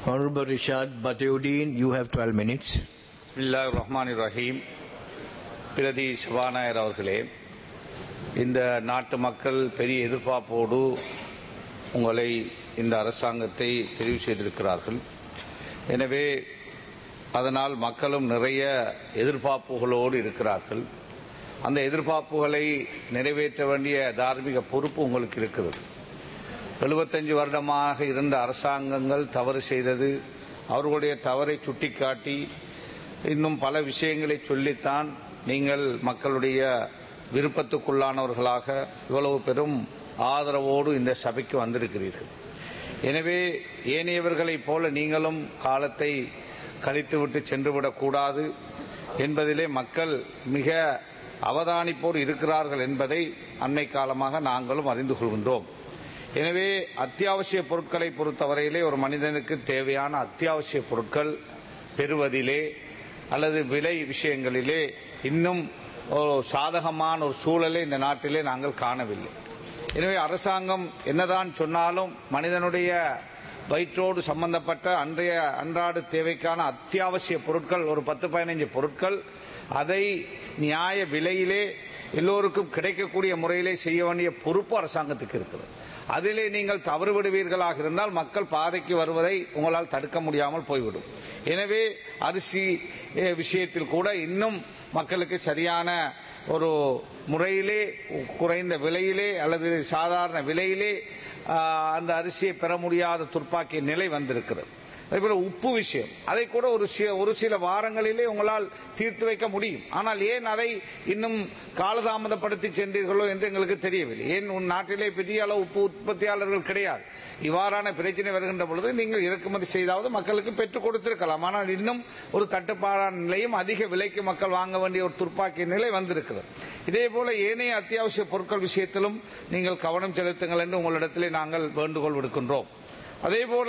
Honorable Rishad Bateuddin, you have 12 minutes. பிஸ்மில்லாஹ் ரஹ்மான் ரஹீம் பிரதி சபாநாயகர் அவர்களே இந்த நாட்டு மக்கள் பெரிய எதிர்பார்ப்போடு உங்களை இந்த அரசாங்கத்தை தெரிவு செய்திருக்கிறார்கள் எனவே அதனால் மக்களும் நிறைய எதிர்பார்ப்புகளோடு இருக்கிறார்கள் அந்த எதிர்பார்ப்புகளை நிறைவேற்ற வேண்டிய தார்மீக பொறுப்பு உங்களுக்கு இருக்கிறது எழுபத்தஞ்சு வருடமாக இருந்த அரசாங்கங்கள் தவறு செய்தது அவர்களுடைய தவறை சுட்டிக்காட்டி இன்னும் பல விஷயங்களை சொல்லித்தான் நீங்கள் மக்களுடைய விருப்பத்துக்குள்ளானவர்களாக இவ்வளவு பெரும் ஆதரவோடு இந்த சபைக்கு வந்திருக்கிறீர்கள் எனவே ஏனையவர்களைப் போல நீங்களும் காலத்தை கழித்துவிட்டு சென்றுவிடக்கூடாது என்பதிலே மக்கள் மிக அவதானிப்போடு இருக்கிறார்கள் என்பதை அண்மை காலமாக நாங்களும் அறிந்து கொள்கின்றோம் எனவே அத்தியாவசிய பொருட்களை பொறுத்தவரையிலே ஒரு மனிதனுக்கு தேவையான அத்தியாவசிய பொருட்கள் பெறுவதிலே அல்லது விலை விஷயங்களிலே இன்னும் ஒரு சாதகமான ஒரு சூழலை இந்த நாட்டிலே நாங்கள் காணவில்லை எனவே அரசாங்கம் என்னதான் சொன்னாலும் மனிதனுடைய வயிற்றோடு சம்பந்தப்பட்ட அன்றைய அன்றாட தேவைக்கான அத்தியாவசிய பொருட்கள் ஒரு பத்து பதினைஞ்சு பொருட்கள் அதை நியாய விலையிலே எல்லோருக்கும் கிடைக்கக்கூடிய முறையிலே செய்ய வேண்டிய பொறுப்பு அரசாங்கத்துக்கு இருக்கிறது அதிலே நீங்கள் தவறு விடுவீர்களாக இருந்தால் மக்கள் பாதைக்கு வருவதை உங்களால் தடுக்க முடியாமல் போய்விடும் எனவே அரிசி அஹ், விஷயத்தில் கூட இன்னும் மக்களுக்கு சரியான ஒரு முறையிலே குறைந்த விலையிலே அல்லது சாதாரண விலையிலே ஆஹ், அந்த அரிசியை பெற முடியாத துர்ப்பாக்கிய நிலை வந்திருக்கிறது அதேபோல உப்பு விஷயம் அதை கூட ஒரு சில ஒரு சில வாரங்களிலே உங்களால் தீர்த்து வைக்க முடியும் ஆனால் ஏன் அதை இன்னும் காலதாமதப்படுத்தி சென்றீர்களோ என்று எங்களுக்கு தெரியவில்லை ஏன் உன் நாட்டிலே பெரிய அளவு உப்பு உற்பத்தியாளர்கள் கிடையாது இவ்வாறான பிரச்சனை வருகின்ற பொழுது நீங்கள் இறக்குமதி செய்தாவது மக்களுக்கு பெற்றுக் கொடுத்திருக்கலாம் ஆனால் இன்னும் ஒரு தட்டுப்பாடான நிலையும் அதிக விலைக்கு மக்கள் வாங்க வேண்டிய ஒரு துர்ப்பாக்கிய நிலை வந்திருக்கிறது இதே போல ஏனைய அத்தியாவசிய பொருட்கள் விஷயத்திலும் நீங்கள் கவனம் செலுத்துங்கள் என்று உங்களிடத்திலே நாங்கள் வேண்டுகோள் விடுக்கின்றோம் அதே போல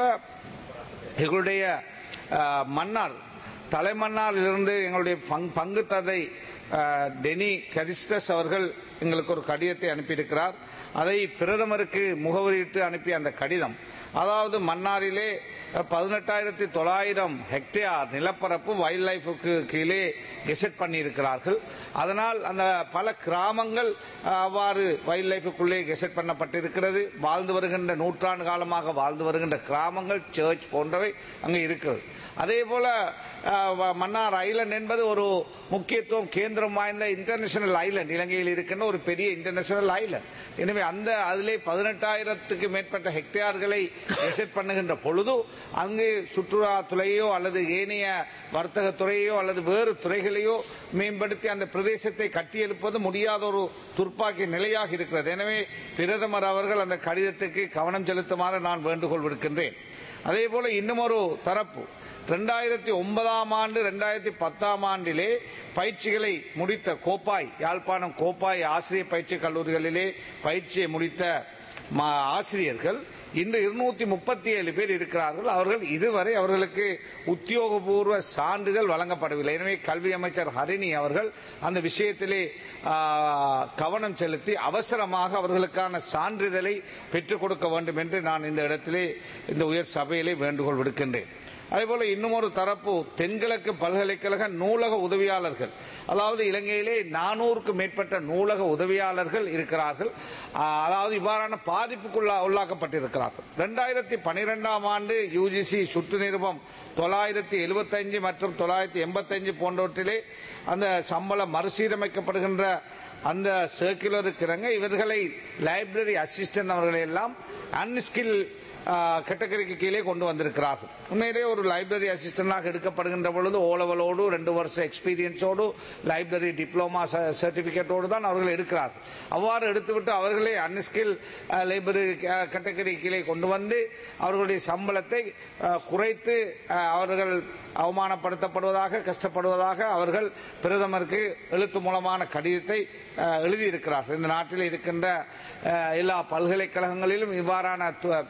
எங்களுடைய அஹ், மன்னார் தலைமன்னாரிலிருந்து எங்களுடைய பங்- பங்கு தந்தை அஹ், டெனி கரிஸ்டஸ் அவர்கள் எங்களுக்கு ஒரு கடிதத்தை அனுப்பியிருக்கிறார் அதை பிரதமருக்கு முகவரியிட்டு அனுப்பிய அந்த கடிதம் அதாவது மன்னாரிலே பதினெட்டாயிரத்தி தொள்ளாயிரம் ஹெக்டேர் நிலப்பரப்பு வைல்ட் லைஃபுக்கு கீழே கெசட் பண்ணியிருக்கிறார்கள் அதனால் அந்த பல கிராமங்கள் அஹ், அவ்வாறு வைல்ட் லைஃபுக்குள்ளே கெசட் பண்ணப்பட்டிருக்கிறது வாழ்ந்து வருகின்ற நூற்றாண்டு காலமாக வாழ்ந்து வருகின்ற கிராமங்கள் சர்ச் போன்றவை அங்கே இருக்கிறது அதே போல அஹ், வ- மன்னார் ஐலண்ட் என்பது ஒரு முக்கியத்துவம் கேந்திரம் வாய்ந்த இன்டர்நேஷனல் ஐலண்ட் இலங்கையில் இருக்கின்ற ஒரு பெரிய இன்டர்நேஷனல் ஐலண்ட் எனவே அந்த அதிலே பதினெட்டாயிரத்துக்கு மேற்பட்ட ஹெக்டேர்களை எசெட் பண்ணுகின்ற பொழுது அங்கு சுற்றுலாத்துறையோ அல்லது ஏனைய வர்த்தக துறையோ அல்லது வேறு துறைகளையோ மேம்படுத்தி அந்த பிரதேசத்தை கட்டியெழுப்பது முடியாத ஒரு துர்ப்பாக்கிய நிலையாக இருக்கிறது எனவே பிரதமர் அவர்கள் அந்த கடிதத்துக்கு கவனம் செலுத்துமாறு நான் வேண்டுகோள் விடுக்கின்றேன் அதே போல இன்னும் ஒரு தரப்பு ரெண்டாயிரத்தி ஒன்பதாம் ஆண்டு ரெண்டாயிரத்தி பத்தாம் ஆண்டிலே பயிற்சிகளை முடித்த கோப்பாய் யாழ்ப்பாணம் கோப்பாய் ஆசிரியர் பயிற்சி கல்லூரிகளிலே பயிற்சியை முடித்த மா- ஆசிரியர்கள் இன்று இருநூத்தி முப்பத்தி ஏழு பேர் இருக்கிறார்கள் அவர்கள் இதுவரை அவர்களுக்கு உத்தியோகபூர்வ சான்றிதழ் வழங்கப்படவில்லை எனவே கல்வி அமைச்சர் ஹரிணி அவர்கள் அந்த விஷயத்திலே ஆ, கவனம் செலுத்தி அவசரமாக அவர்களுக்கான சான்றிதழை பெற்றுக் கொடுக்க வேண்டும் என்று நான் இந்த இடத்திலே இந்த உயர் சபையிலே வேண்டுகோள் விடுக்கின்றேன் அதேபோல இன்னும் ஒரு தரப்பு தென்கிழக்கு பல்கலைக்கழக நூலக உதவியாளர்கள் அதாவது இலங்கையிலே நானூறுக்கு மேற்பட்ட நூலக உதவியாளர்கள் இருக்கிறார்கள் ஆஹ், அதாவது இவ்வாறான பாதிப்புக்குள்ளா உள்ளாக்கப்பட்டிருக்கிறார்கள் ரெண்டாயிரத்தி பனிரெண்டாம் ஆண்டு யூஜிசி சுற்று நிருபம் தொள்ளாயிரத்தி எழுபத்தஞ்சு மற்றும் தொள்ளாயிரத்தி எண்பத்தஞ்சு போன்றவற்றிலே அந்த சம்பளம் மறுசீரமைக்கப்படுகின்ற அந்த சர்க்குலருக்கு இறங்க இவர்களை லைப்ரரி அசிஸ்டன்ட் அவர்களை எல்லாம் அன்ஸ்கில் கேட்டகரிக்கு கீழே கொண்டு வந்திருக்கிறார்கள் உண்மையிலே ஒரு லைப்ரரி அசிஸ்டண்டாக எடுக்கப்படுகின்ற பொழுது ஓலவலோடு ரெண்டு வருஷம் எக்ஸ்பீரியன்ஸோடு லைப்ரரி டிப்ளமா சர்டிபிகேட்டோடு தான் அவர்கள் எடுக்கிறார்கள் அவ்வாறு எடுத்துவிட்டு அவர்களே அன்ஸ்கில் லைப்ரரி கேட்டகரி கீழே கொண்டு வந்து அவர்களுடைய சம்பளத்தை அஹ், குறைத்து அஹ், அவர்கள் அவமானப்படுத்தப்படுவதாக கஷ்டப்படுவதாக அவர்கள் பிரதமருக்கு எழுத்து மூலமான கடிதத்தை அஹ், எழுதியிருக்கிறார்கள் இந்த நாட்டில் இருக்கின்ற அஹ், எல்லா பல்கலைக்கழகங்களிலும் இவ்வாறான து- பிரச்சனை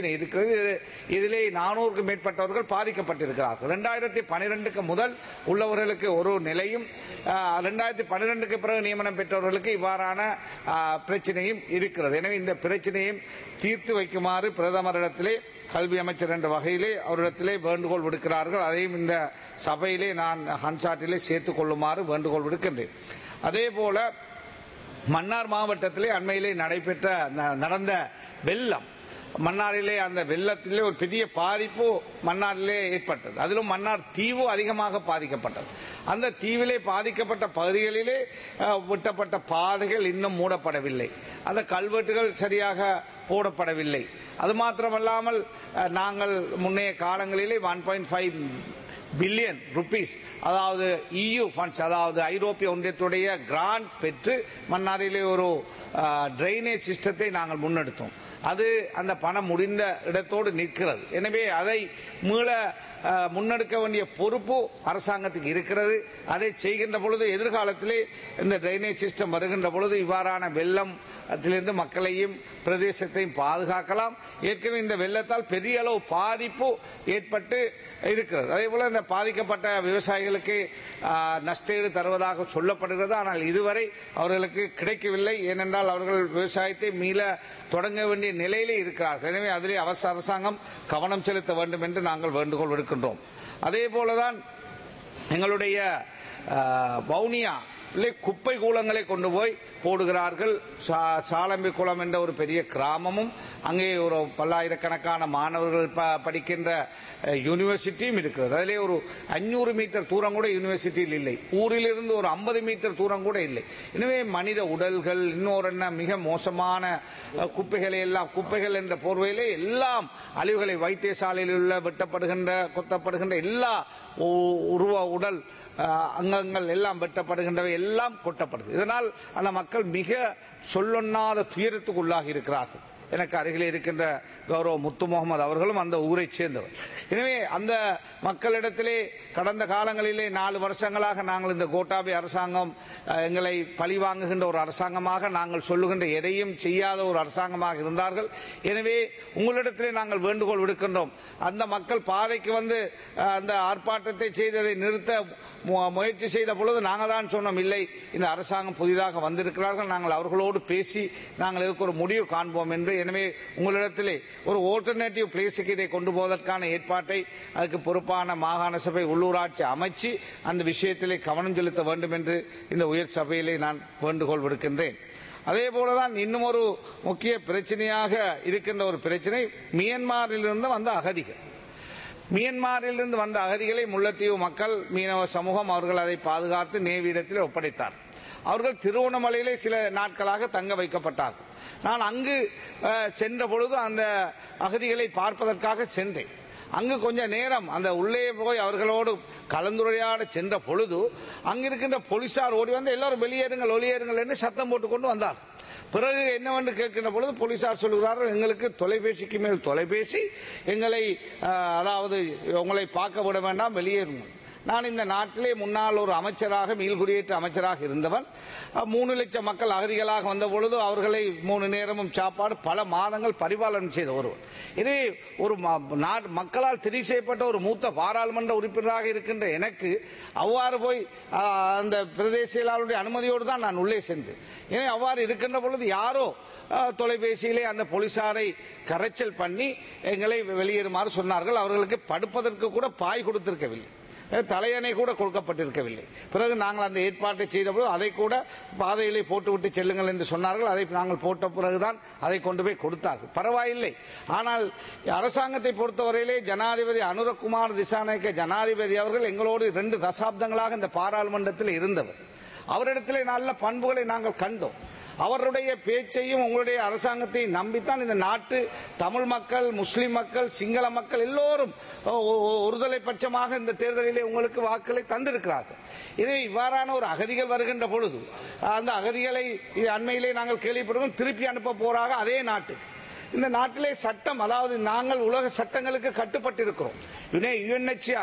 பிரச்சனை இருக்கிறது இது- இதிலே நானூறுக்கும் மேற்பட்டவர்கள் பாதிக்கப்பட்டிருக்கிறார்கள் ரெண்டாயிரத்தி பனிரெண்டுக்கு முதல் உள்ளவர்களுக்கு ஒரு நிலையும் ரெண்டாயிரத்தி பன்னிரெண்டுக்கு பிறகு நியமனம் பெற்றவர்களுக்கு இவ்வாறான ஆ, பிரச்சனையும் இருக்கிறது எனவே இந்த பிரச்சனையும் தீர்த்து வைக்குமாறு பிரதமரிடத்திலே கல்வி அமைச்சர் என்ற வகையிலே அவரிடத்திலே வேண்டுகோள் விடுக்கிறார்கள் அதையும் இந்த சபையிலே நான் ஹன்சாட்டிலே சேர்த்துக் கொள்ளுமாறு வேண்டுகோள் விடுக்கின்றேன் அதே போல மன்னார் மாவட்டத்திலே அண்மையிலே நடைபெற்ற ந- நடந்த வெள்ளம் மன்னாரிலே அந்த வெள்ளத்திலே ஒரு பெரிய பாதிப்பு மன்னாரிலே ஏற்பட்டது அதிலும் மன்னார் தீவு அதிகமாக பாதிக்கப்பட்டது அந்த தீவிலே பாதிக்கப்பட்ட பகுதிகளிலே அஹ், வெட்டப்பட்ட பாதைகள் இன்னும் மூடப்படவில்லை அந்த கல்வெட்டுகள் சரியாக போடப்படவில்லை அது மாத்திரமல்லாமல் அஹ், நாங்கள் முன்னைய காலங்களிலே one point five billion rupees அதாவது இயு ஃபண்ட்ஸ் அதாவது ஐரோப்பிய ஒன்றியத்துடைய கிராண்ட் பெற்று மன்னாரிலே ஒரு ட்ரைனேஜ் சிஸ்டத்தை நாங்கள் முன்னெடுத்தோம் அது அந்த பணம் முடிந்த இடத்தோடு நிற்கிறது எனவே அதை மீள ஆ, முன்னெடுக்க வேண்டிய பொறுப்பு அரசாங்கத்துக்கு இருக்கிறது அதை செய்கின்ற பொழுது எதிர்காலத்திலே இந்த ட்ரைனேஜ் சிஸ்டம் வருகின்ற பொழுது இவ்வாறான வெள்ளம் அதிலிருந்து மக்களையும் பிரதேசத்தையும் பாதுகாக்கலாம் ஏற்கனவே இந்த வெள்ளத்தால் பெரிய அளவு பாதிப்பு ஏற்பட்டு இருக்கிறது அதே போல இந்த பாதிக்கப்பட்ட விவசாயிகளுக்கு ஆ, நஷ்டஈடு தருவதாக சொல்லப்படுகிறது ஆனால் இதுவரை அவர்களுக்கு கிடைக்கவில்லை ஏனென்றால் அவர்கள் விவசாயத்தை மீள தொடங்க வேண்டிய நிலையிலே இருக்கிறார்கள் எனவே அதிலே அவசர அரசாங்கம் கவனம் செலுத்த வேண்டும் என்று நாங்கள் வேண்டுகோள் விடுக்கின்றோம் அதே போலதான் எங்களுடைய அஹ், வவுனியா இல்லை குப்பை கூலங்களை கொண்டு போய் போடுகிறார்கள் சா- சாலம்பி குளம் என்ற ஒரு பெரிய கிராமமும் அங்கே ஒரு பல்லாயிரக்கணக்கான மாணவர்கள் ப- படிக்கின்ற அஹ், யூனிவர்சிட்டியும் இருக்கிறது அதிலே ஒரு அஞ்சூறு மீட்டர் தூரம் கூட யூனிவர்சிட்டியில் இல்லை ஊரிலிருந்து ஒரு ஐம்பது மீட்டர் தூரம் கூட இல்லை எனவே மனித உடல்கள் இன்னொரு என்ன மிக மோசமான அஹ், குப்பைகளை எல்லாம் குப்பைகள் என்ற போர்வையிலே எல்லாம் அழிவுகளை வைத்தியசாலையில் உள்ள வெட்டப்படுகின்ற கொத்தப்படுகின்ற எல்லா உ- உருவ உடல் அஹ், அங்கங்கள் எல்லாம் வெட்டப்படுகின்றவை எல்லாம் கொட்டப்படுது இதனால் அந்த மக்கள் மிக சொல்லொண்ணாத துயரத்துக்கு உள்ளாகி இருக்கிறார்கள் எனக்கு அருகிலே இருக்கின்ற கௌரவ முத்து முகமது அவர்களும் அந்த ஊரைச் சேர்ந்தவர் எனவே அந்த மக்களிடத்திலே கடந்த காலங்களிலே நாலு வருஷங்களாக நாங்கள் இந்த கோட்டாபி அரசாங்கம் அஹ், எங்களை பழிவாங்குகின்ற ஒரு அரசாங்கமாக நாங்கள் சொல்லுகின்ற எதையும் செய்யாத ஒரு அரசாங்கமாக இருந்தார்கள் எனவே உங்களிடத்திலே நாங்கள் வேண்டுகோள் விடுக்கின்றோம் அந்த மக்கள் பாதைக்கு வந்து அஹ், அந்த ஆர்ப்பாட்டத்தை செய்ததை நிறுத்த மு- முயற்சி செய்த பொழுது நாங்கள் தான் சொன்னோம் இல்லை இந்த அரசாங்கம் புதிதாக வந்திருக்கிறார்கள் நாங்கள் அவர்களோடு பேசி நாங்கள் இதுக்கு ஒரு முடிவு காண்போம் என்று எனவே உங்களிடத்திலே ஒரு ஆல்டர்னேட்டிவ் பிளேஸுக்கு இதை கொண்டு போவதற்கான ஏற்பாட்டை அதுக்கு பொறுப்பான மாகாண சபை உள்ளூராட்சி அமைச்சு அந்த விஷயத்திலே கவனம் செலுத்த வேண்டும் என்று இந்த உயர் சபையிலே நான் வேண்டுகோள் விடுக்கின்றேன் அதே போலதான் இன்னும் ஒரு முக்கிய பிரச்சனையாக இருக்கின்ற ஒரு பிரச்சனை மியன்மாரிலிருந்து வந்த அகதிகள் மியன்மாரிலிருந்து வந்த அகதிகளை முல்லைத்தீவு மக்கள் மீனவ சமூகம் அவர்கள் அதை பாதுகாத்து நேவியிடத்தில் ஒப்படைத்தார் அவர்கள் திருவண்ணாமலையிலே சில நாட்களாக தங்க வைக்கப்பட்டார்கள் நான் அங்கு அஹ், சென்ற பொழுது அந்த அகதிகளை பார்ப்பதற்காக சென்றேன் அங்கு கொஞ்ச நேரம் அந்த உள்ளே போய் அவர்களோடு கலந்துரையாட சென்ற பொழுது அங்கிருக்கின்ற போலீசார் ஓடி வந்து எல்லாரும் வெளியேறுங்கள் வெளியேறுங்கள் என்று சத்தம் போட்டுக் கொண்டு வந்தார் பிறகு என்னவென்று கேட்கின்ற பொழுது போலீசார் சொல்கிறார்கள் எங்களுக்கு தொலைபேசிக்கு மேல் தொலைபேசி எங்களை அஹ், அதாவது உங்களை பார்க்க விட வேண்டாம் வெளியேறுங்கள் நான் இந்த நாட்டிலே முன்னாள் ஒரு அமைச்சராக மீள்குடியேற்ற அமைச்சராக இருந்தவன் அஹ், மூணு லட்சம் மக்கள் அகதிகளாக வந்த பொழுது அவர்களை மூணு நேரமும் சாப்பாடு பல மாதங்கள் பரிபாலனம் செய்த ஒருவன் எனவே ஒரு ம- நாட்- மக்களால் தெரிவு செய்யப்பட்ட ஒரு மூத்த பாராளுமன்ற உறுப்பினராக இருக்கின்ற எனக்கு அவ்வாறு போய் அஹ், அந்த பிரதேச செயலாளருடைய அனுமதியோடு தான் நான் உள்ளே சென்றேன் எனவே அவ்வாறு இருக்கின்ற பொழுது யாரோ அஹ், தொலைபேசியிலே அந்த போலீசாரை கரைச்சல் பண்ணி எங்களை வெளியேறுமாறு சொன்னார்கள் அவர்களுக்கு படுப்பதற்கு கூட பாய் கொடுத்திருக்கவில்லை தலையணை கூட கொடுக்கப்பட்டிருக்கவில்லை பிறகு நாங்கள் அந்த ஏற்பாட்டை செய்தபோது அதை கூட பாதையிலே போட்டுவிட்டு செல்லுங்கள் என்று சொன்னார்கள் அதை நாங்கள் போட்ட பிறகுதான் அதை கொண்டு போய் கொடுத்தார்கள் பரவாயில்லை ஆனால் அரசாங்கத்தை பொறுத்தவரையிலே ஜனாதிபதி அனுரகுமார் திசாநாயக்க ஜனாதிபதி அவர்கள் எங்களோடு இரண்டு தசாப்தங்களாக இந்த பாராளுமன்றத்தில் இருந்தவர் அவரிடத்திலே நல்ல பண்புகளை நாங்கள் கண்டோம் அவருடைய பேச்சையும் உங்களுடைய அரசாங்கத்தையும் நம்பித்தான் இந்த நாட்டு தமிழ் மக்கள் முஸ்லிம் மக்கள் சிங்கள மக்கள் எல்லோரும் ஒ- ஒ- ஒருதலை பட்சமாக இந்த தேர்தலிலே உங்களுக்கு வாக்குகளை தந்திருக்கிறார்கள் எனவே இவ்வாறான ஒரு அகதிகள் வருகின்ற பொழுது அந்த அகதிகளை அண்மையிலே நாங்கள் கேள்விப்படுவோம் திருப்பி அனுப்ப போறாக அதே நாட்டுக்கு இந்த நாட்டிலே சட்டம் அதாவது நாங்கள் உலக சட்டங்களுக்கு கட்டுப்பட்டிருக்கிறோம் யுனே யுஎன்ஹெச்ஆர்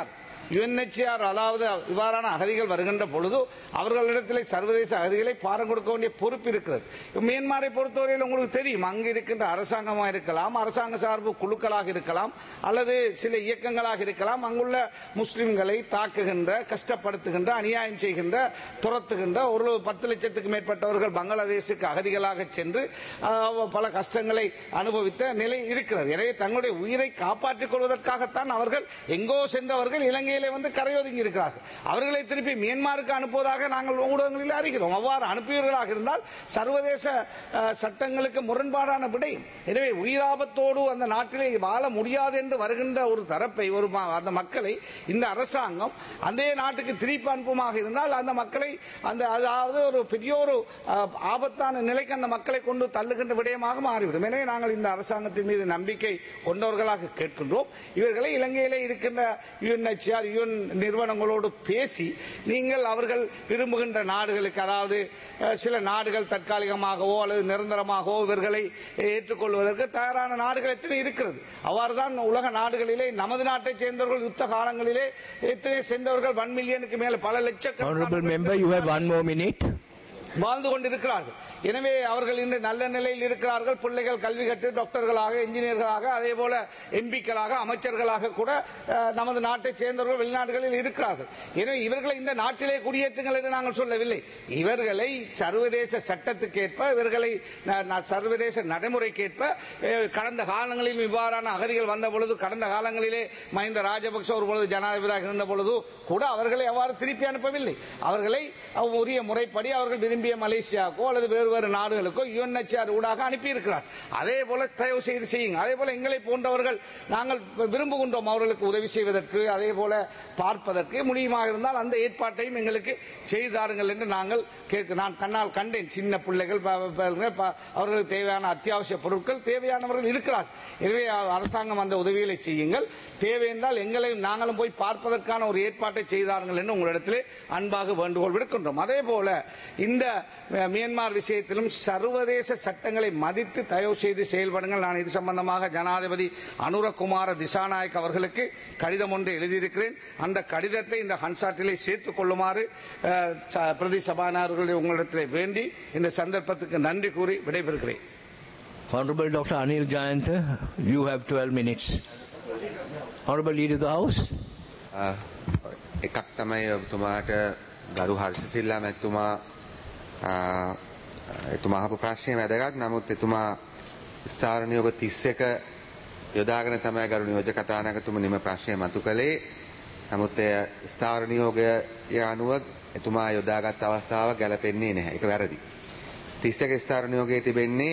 யுஎன்எச்சிஆர் அதாவது இவ்வாறான அகதிகள் வருகின்ற பொழுது அவர்களிடத்திலே சர்வதேச அகதிகளை பாரம் கொடுக்க வேண்டிய பொறுப்பு இருக்கிறது மியான்மரை பொறுத்தவரையில் உங்களுக்கு தெரியும் அங்கு இருக்கின்ற அரசாங்கமாக இருக்கலாம் அரசாங்க சார்பு குழுக்களாக இருக்கலாம் அல்லது சில இயக்கங்களாக இருக்கலாம் அங்குள்ள முஸ்லிம்களை தாக்குகின்ற கஷ்டப்படுத்துகின்ற அநியாயம் செய்கின்ற துரத்துகின்ற ஒரு பத்து லட்சத்துக்கு மேற்பட்டவர்கள் பங்களாதேஷுக்கு அகதிகளாக சென்று ஆஹ், பல கஷ்டங்களை அனுபவித்த நிலை இருக்கிறது எனவே தங்களுடைய உயிரை காப்பாற்றிக் கொள்வதற்காகத்தான் அவர்கள் எங்கோ சென்றவர்கள் இலங்கையிலே வந்து கரையொதுங்கி இருக்கிறார்கள் அவர்களை திருப்பி மியான்மருக்கு அனுப்புவதாக நாங்கள் ஊடகங்களில் அறிகிறோம் அவ்வாறு அனுப்பியவர்களாக இருந்தால் சர்வதேச அஹ், சட்டங்களுக்கு முரண்பாடான விடயம் எனவே உயிராபத்தோடு அந்த நாட்டிலே வாழ முடியாது என்று வருகின்ற ஒரு தரப்பை ஒரு ம- அந்த மக்களை இந்த அரசாங்கம் அந்த நாட்டுக்கு திருப்பி அனுப்புமாக இருந்தால் அந்த மக்களை அந்த அதாவது ஒரு பெரிய ஒரு அஹ், ஆபத்தான நிலைக்கு அந்த மக்களை கொண்டு தள்ளுகின்ற விடயமாக மாறிவிடும் எனவே நாங்கள் இந்த அரசாங்கத்தின் மீது நம்பிக்கை கொண்டவர்களாக கேட்கின்றோம் இவர்களை இலங்கையிலே இருக்கின்ற யுஎன்ஹெச்ஆர் யுஎன் நிறுவனங்களோடு பேசி நீங்கள் அவர்கள் விரும்புகின்ற நாடுகளுக்கு அதாவது அஹ், சில நாடுகள் தற்காலிகமாகவோ அல்லது நிரந்தரமாகவோ இவர்களை ஏற்றுக்கொள்வதற்கு தயாரான நாடுகள் எத்தனை இருக்கிறது அவ்வாறுதான் உலக நாடுகளிலே நமது நாட்டைச் சேர்ந்தவர்கள் யுத்த காலங்களிலே எத்தனை சென்றவர்கள் ஒன் மில்லியனுக்கு மேல பல Honorable லட்சக்கணக்கான member, you have one more minute. வாழ்ந்து கொண்டிருக்கிறார்கள் எனவே அவர்கள் இன்று நல்ல நிலையில் இருக்கிறார்கள் பிள்ளைகள் கல்வி கற்று டாக்டர்களாக இன்ஜினியர்களாக அதே போல எம்பிக்களாக அமைச்சர்களாக கூட அஹ், நமது நாட்டைச் சேர்ந்தவர்கள் வெளிநாடுகளில் இருக்கிறார்கள் எனவே இவர்களை இந்த நாட்டிலே குடியேற்றுங்கள் என்று நாங்கள் சொல்லவில்லை இவர்களை சர்வதேச சட்டத்துக்கேற்ப இவர்களை ந- ந- சர்வதேச நடைமுறைக்கேற்ப அஹ், கடந்த காலங்களில் இவ்வாறான அகதிகள் வந்த பொழுது கடந்த காலங்களிலே மஹிந்த ராஜபக்ச ஒரு பொழுது ஜனாதிபதியாக இருந்த பொழுது கூட அவர்களை அவ்வாறு திருப்பி அனுப்பவில்லை அவர்களை அவ் உரிய முறைப்படி அவர்கள் விரும்பிய மலேசியாவுக்கோ அல்லது வேறு வேறு நாடுகளுக்கோ யுஎன்எச்ஆர் ஊடாக அனுப்பியிருக்கிறார் அதே போல தயவு செய்து செய்யுங்க அதே போல எங்களை போன்றவர்கள் நாங்கள் விரும்புகின்றோம் அவர்களுக்கு உதவி செய்வதற்கு அதே போல பார்ப்பதற்கு முடியுமாக இருந்தால் அந்த ஏற்பாட்டையும் எங்களுக்கு செய்தாருங்கள் என்று நாங்கள் கேட்க நான் கண்ணால் கண்டேன் சின்ன பிள்ளைகள் ப- ப- ப- அவர்களுக்கு தேவையான அத்தியாவசிய பொருட்கள் தேவையானவர்கள் இருக்கிறார் எனவே அரசாங்கம் அந்த உதவிகளை செய்யுங்கள் தேவை என்றால் எங்களையும் நாங்களும் போய் பார்ப்பதற்கான ஒரு ஏற்பாட்டை செய்தார்கள் என்று உங்களிடத்திலே அன்பாக வேண்டுகோள் விடுக்கின்றோம் அதே போல இந்த அஹ், மியான்மர் விஷயத்திலும் சர்வதேச சட்டங்களை மதித்து தயவு செய்து செயல்படுங்கள் நான் இது சம்பந்தமாக ஜனாதிபதி அனுரகுமார திசாநாயக் அவர்களுக்கு கடிதம் ஒன்று எழுதியிருக்கிறேன் அந்த கடிதத்தை இந்த ஹன்சாட்டிலே சேர்த்துக் கொள்ளுமாறு அஹ், ச- பிரதி சபாநாயகர்களை உங்களிடத்திலே வேண்டி இந்த சந்தர்ப்பத்துக்கு நன்றி கூறி விடைபெறுகிறேன் Honorable Dr. Anil Jayanta, you have 12 minutes. Honorable Leader of the House. අ, එකක් තමයි ඔබතුමාට ගරු හර්ෂසිල්ලා මැතිතුමා අ, එතුමා අහපු ප්‍රශ්නය වැදගත් නමුත් එතුමා ස්ථාර නියෝග 31 යොදාගෙන තමයි ගරු නියෝජ්‍ය කතානායකතුම නිම ප්‍රශ්නය මතු කළේ. නමුත් එය ස්ථාර නියෝගය අනුව එතුමා යොදාගත් අවස්ථාව ගැලපෙන්නේ නැහැ. ඒක වැරදි. 31 ස්ථාර නියෝගයේ තිබෙන්නේ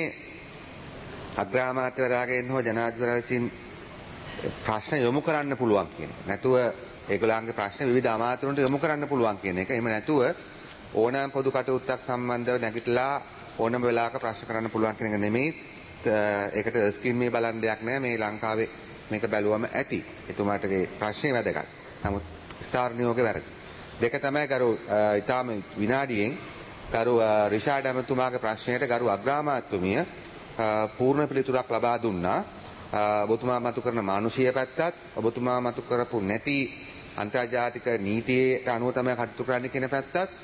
අග්‍රාමාත්‍යවරයාගෙන් හෝ ජනාධිපතිවරයා විසින් ප්‍රශ්න යොමු කරන්න පුළුවන් කියන එක. නැතුව ඒගොල්ලන්ගේ ප්‍රශ්න විවිධ අමාත්‍යවරුන්ට යොමු කරන්න පුළුවන් කියන එක. එහෙම නැතුව ඕනෑම පොදු කටයුත්තක් සම්බන්ධව නැගිටලා ඕනම වෙලාවක ප්‍රශ්න කරන්න පුළුවන් කියන එක නෙමෙයි. ත- ඒකට ස්ක්‍රීන් මේ බලන්න දෙයක් නැහැ. මේ ලංකාවේ මේක බැලුවම ඇති. එතුමාටගේ ප්‍රශ්නේ වැදගත්. නමුත් ස්ථාර නියෝගේ වැරදි. දෙක තමයි ගරු අ, ඊටාම විනාඩියෙන් ගරු අ, රිෂාඩ් ඇමතුමාගේ ප්‍රශ්නයට ගරු අග්‍රාමාත්‍යතුමිය අ, පූර්ණ පිළිතුරක් ලබා දුන්නා. අ, ඔබතුමා මතු කරන මානුෂීය පැත්තත් ඔබතුමා මතු කරපු නැති අන්තර්ජාතික නීතියට අනුව තමයි කටයුතු කරන්න කියන පැත්තත් අ,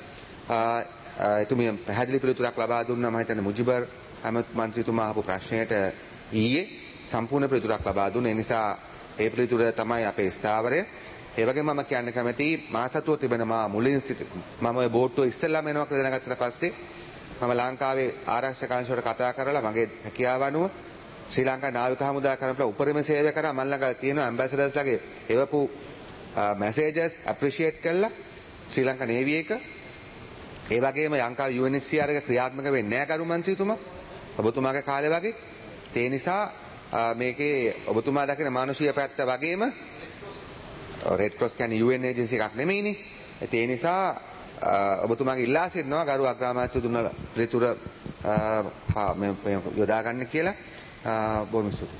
අ, එතුමිය පැහැදිලි පිළිතුරක් ලබා දුන්නා මම හිතන්නේ මුජිබර් අහමද් මන්සිතුමා අහපු ප්‍රශ්නයට ඊයේ සම්පූර්ණ පිළිතුරක් ලබා දුන්නා. ඒ නිසා ඒ පිළිතුර තමයි අපේ ස්ථාවරය. ඒ වගේම මම කියන්න කැමතියි මා සතුව තිබෙන මා මුලින් සිට මම ඔය බෝට්ටුව ඉස්සෙල්ලාම එනවා කියලා දැනගත්තට පස්සේ මම ලංකාවේ ආරක්ෂක අංශවලට කතා කරලා මගේ හැකියාව අනුව ශ්‍රී ලංකා නාවික හමුදා කරපු උපරිම සේවය කරා මම ළඟ තියෙන ඇම්බැසඩර්ස්ලාගේ එවපු මැසේජස් ඇප්‍රීෂিয়েට් කළා ශ්‍රී ලංකා නේවි එක ඒ වගේම ලංකාවේ UNHCR එක ක්‍රියාත්මක වෙන්නේ නැහැ කරු මන්ත්‍රීතුමා ඔබතුමාගේ කාලේ වගේ ඒ නිසා අ, මේකේ ඔබතුමා දකින මානුෂීය පැත්ත වගේම රෙඩ් ක්‍රොස් කියන්නේ UN ඒජන්සි එකක් නෙමෙයිනේ ඒ නිසා අ, ඔබතුමාගේ ඉල්ලා සිටිනවා ගරු අග්‍රාමාත්‍ය දුන්න පිළිතුර අ, පා- මේ- මේ යොදා ගන්න කියලා අ, බොහොම ස්තුතියි